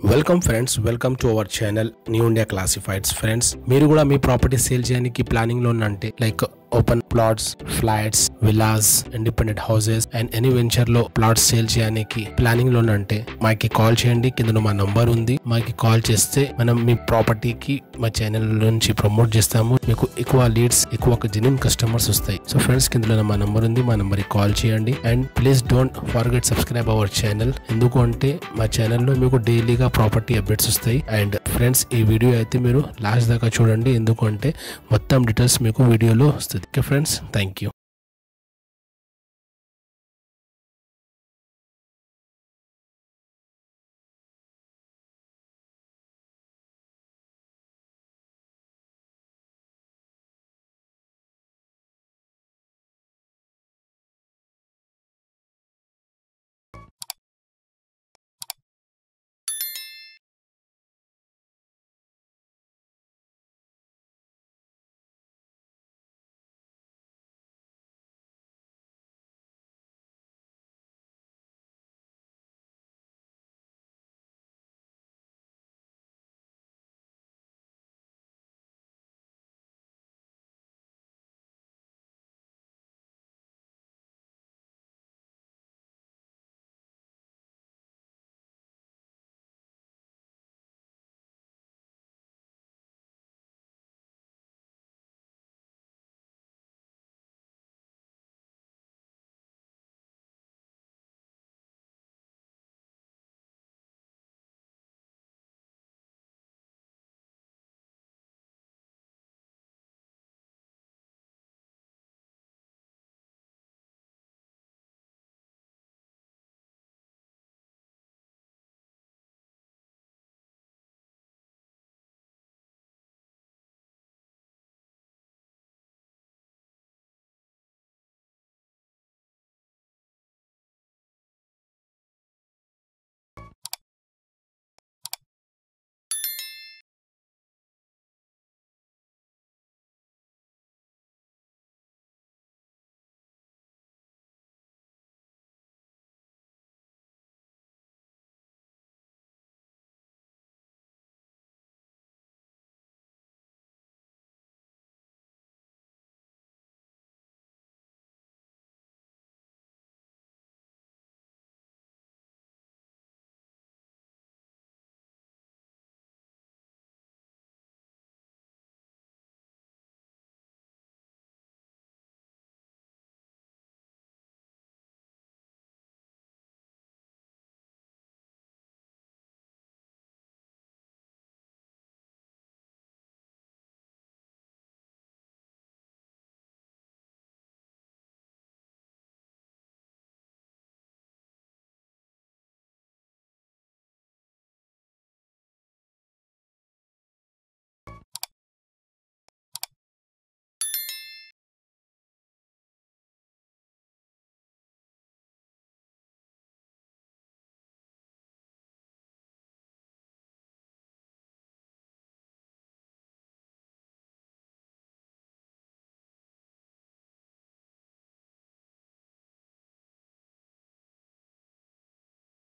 welcome friends welcome to our channel new India classifieds friends మీరు కూడా మీ property sale చేయడానికి ప్లానింగ్ లో ఉన్నంటే like open plots flats villas independent houses and any venture లో plots sale చేయడానికి planning లో ఉన్నంటే మాకి కాల్ చేయండి కింద మా నంబర్ ఉంది మాకి కాల్ చేస్తే మనం మీ ప్రాపర్టీకి మా ఛానల్ నుంచి ప్రమోట్ చేస్తాము మీకు ఎక్కువ లీడ్స్ ఎక్కువ జెన్యున్ కస్టమర్స్ వస్తాయి సో ఫ్రెండ్స్ కింద మా నంబర్ ఉంది మా నంబర్ కాల్ చేయండి and please don't forget subscribe our channel ఎందుకు అంటే మా ఛానల్లో మీకు డైలీగా ప్రాపర్టీ అప్డేట్స్ వస్తాయి అండ్ ఫ్రెండ్స్ ఈ వీడియో అయితే మీరు లాస్ట్ దాకా చూడండి ఎందుకంటే మొత్తం డీటెయిల్స్ మీకు వీడియోలో వస్తుంది ఓకే ఫ్రెండ్స్ థ్యాంక్ యూ